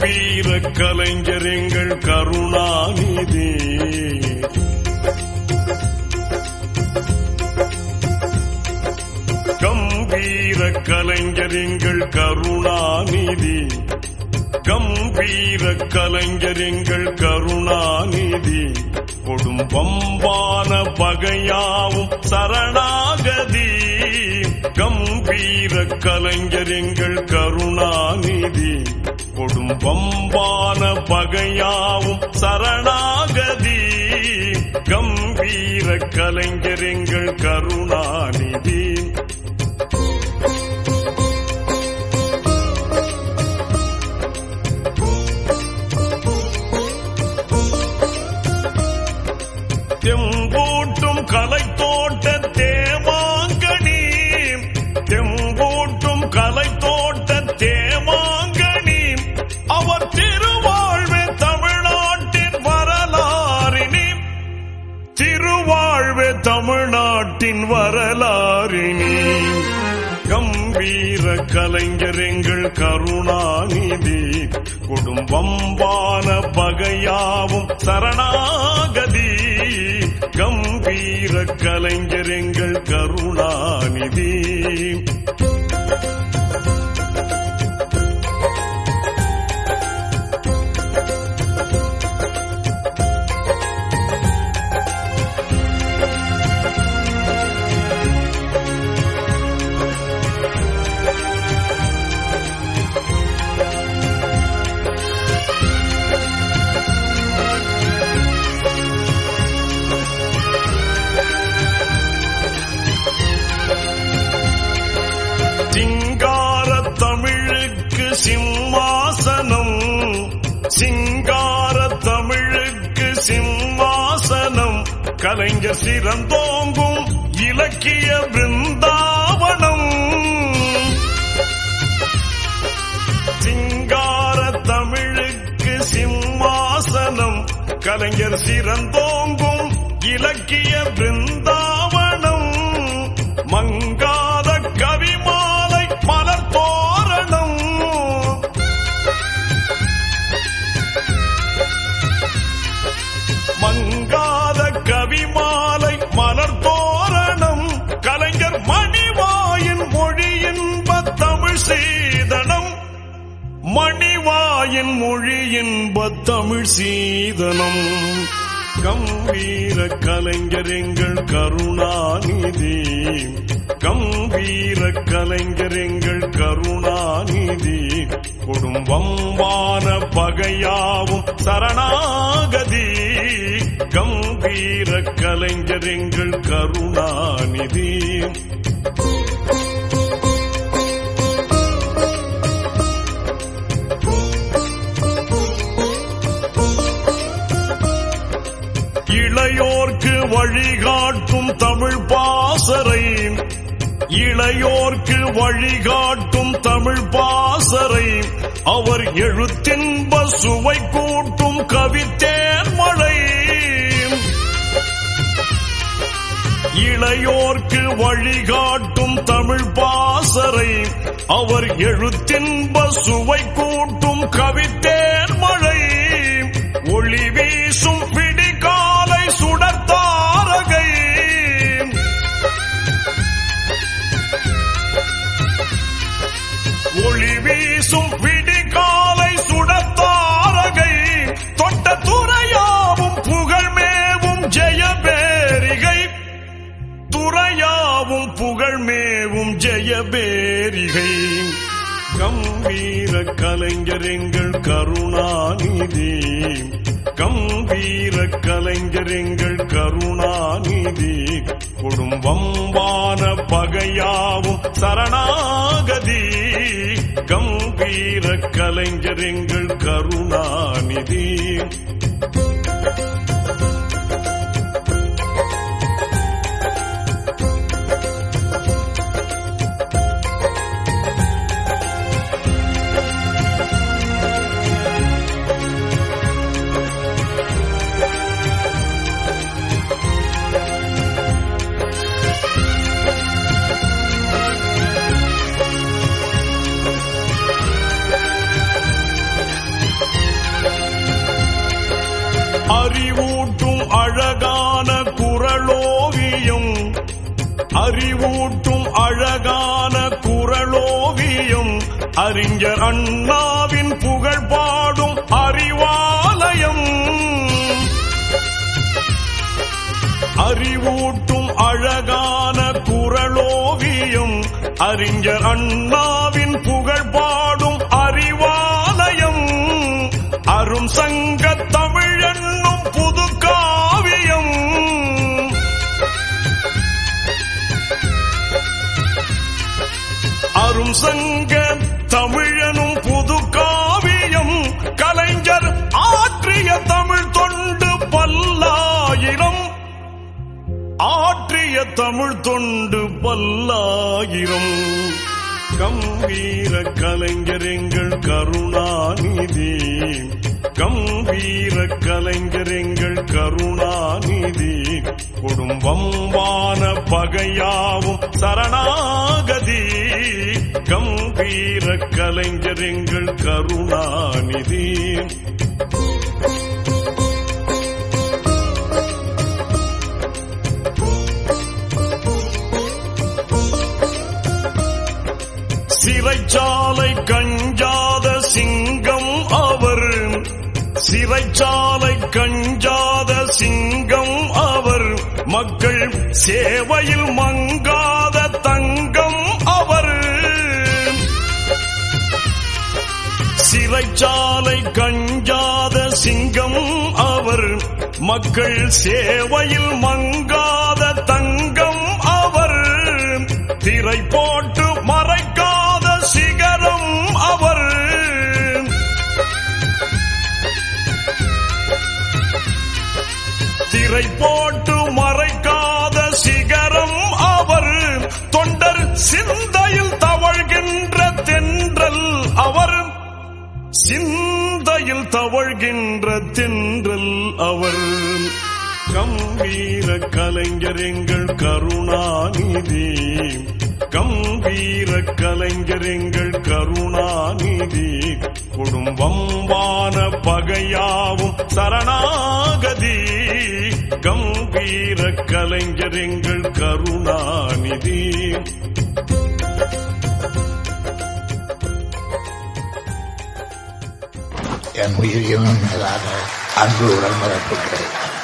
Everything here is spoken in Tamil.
கம்பீர கலைஞர் எங்கள் கருணாநிதி கம்பீர கலைஞர் எங்கள் கருணாநிதி கம்பீர கலைஞர் எங்கள் கருணாநிதி கொடும் பம்பான பகையாவும் சரணாகதி கம்பீர கலைஞர் எங்கள் கருணாநிதி கொடும் பம்பான பகையாவும் சரணாகதி கம்பீர கலைஞர் எங்கள் கருணாநிதி தெம்பூட்டும் கலை தோட்ட தேவாங்கனி தெம்பூட்டும் கலை தோட்ட தேவாங்கனி அவர் திருவாழ்வே தமிழ்நாட்டின் வரலாறினி திருவாழ்வே தமிழ்நாட்டின் வரலாறினி கம்பீர கலைஞர் எங்கள் கருணாநிதி குடும்பம்பான பகையாவும் சரணாகதி கம்பீர கலைஞர் எங்கள் கருணாநிதி சிங்கார தமிழுக்கு சிம்மாசனம் சிங்கார தமிழுக்கு சிம்மாசனம் கலைஞர் சிறந்தோங்கும் இலக்கிய பிருந்தாவனம் சிங்கார தமிழுக்கு சிம்மாசனம் கலைஞர் சிறந்தோங்கும் இலக்கிய பிருந்தாவனம் மங்காத கவிமாலை மலர் தோரணம் மங்காத கவிமாலை மலர் தோரணம் கலைஞர் மணிவாயின் மொழியின்ப தமிழ் சீதனம் மணிவாயின் மொழியின்ப தமிழ் சீதனம் கம்பீர கலைஞர் எங்கள் கருணாநிதி கம்பீர கலைஞர் எங்கள் கருணாநிதி குடும்பம்பான பகையாவும் சரணாகதி கம்பீர கலைஞர் எங்கள் கருணாநிதி இளையோர்க்கு வழிகாட்டும் தமிழ் பாசறை இளையோர்க்கு வழிகாட்டும் தமிழ் பாசறை அவர் எழுத்தின்ப சுவை கூட்டும் கவித்தேன் மழை இளையோர்க்கு வழிகாட்டும் தமிழ் பாசறை அவர் எழுத்தின்ப சுவை கூட்டும் கவித்தேன் மழை ஒளி வீசும் விடிகாலை சுடத்தாரகை ஒளி வீசும் விடிகாலை சுடத்தாரகை தொட்ட துறையாவும் புகழ்மேவும் ஜெயபேரிகை துறையாவும் புகழ்மேவும் ஜெயபேரிகை கம்பீர கலைஞர் எங்கள் கருணாநிதி கம்பீர கலைஞர் எங்கள் கருணாநிதி குடும்பம்பான பகையாவும் சரணாகதி கம்பீர கலைஞர் எங்கள் கருணாநிதி அழகான குரலோவியம் அறிஞர் அண்ணாவின் புகழ் பாடும் அறிவாலயம் அறிவூட்டும் அழகான குரலோவியம் அறிஞர் அண்ணாவின் புகழ் பாடும் அறிவாலயம் அரும் சங்க தமிழ் என்னும் புது காவியம் அரும் சங்க தமிழனும் புது காவியம் கலைஞர் ஆற்றிய தமிழ் தொண்டு பல்லாயிரம் ஆற்றிய தமிழ் தொண்டு பல்லாயிரம் கம்பீர கலைஞர் எங்கள் கருணாநிதி கம்பீர கலைஞர் எங்கள் கருணாநிதி குடும்பம் வான பகையாவும் சரணாகதி கம்பீர கலைஞர் எங்கள் கருணாநிதி சிறைச்சாலை கஞ்சாத சிங்கம் அவர் சிறைச்சாலை கஞ்சாத சிங்கம் அவர் மக்கள் சேவையில் மங்காத தங்கம் அவர் சிறைச்சாலை கஞ்சாத சிங்கம் அவர் மக்கள் சேவையில் மங்காத தங்கம் அவர் திரை போட்டு மறைக்காத சிகரம் அவர் திரை போட்டு மறைக்காத சிகரம் அவர் தொண்டர் சிந்தையில் தவழ்கின்ற தென்றல் அவர் சிந்தையில் தவழ்கின்ற தென்றல் அவர் கம்பீர கலைஞர் எங்கள் கருணாநிதி கம்பீர கலைஞர் எங்கள் கருணாநிதி குடும்பம் வான பகையாவும் சரணாகதி கம்பீர கலைஞர் எங்கள் கருணாநிதி என் உயிரினும் மேலான அன்பு உடன்பிறப்புகளே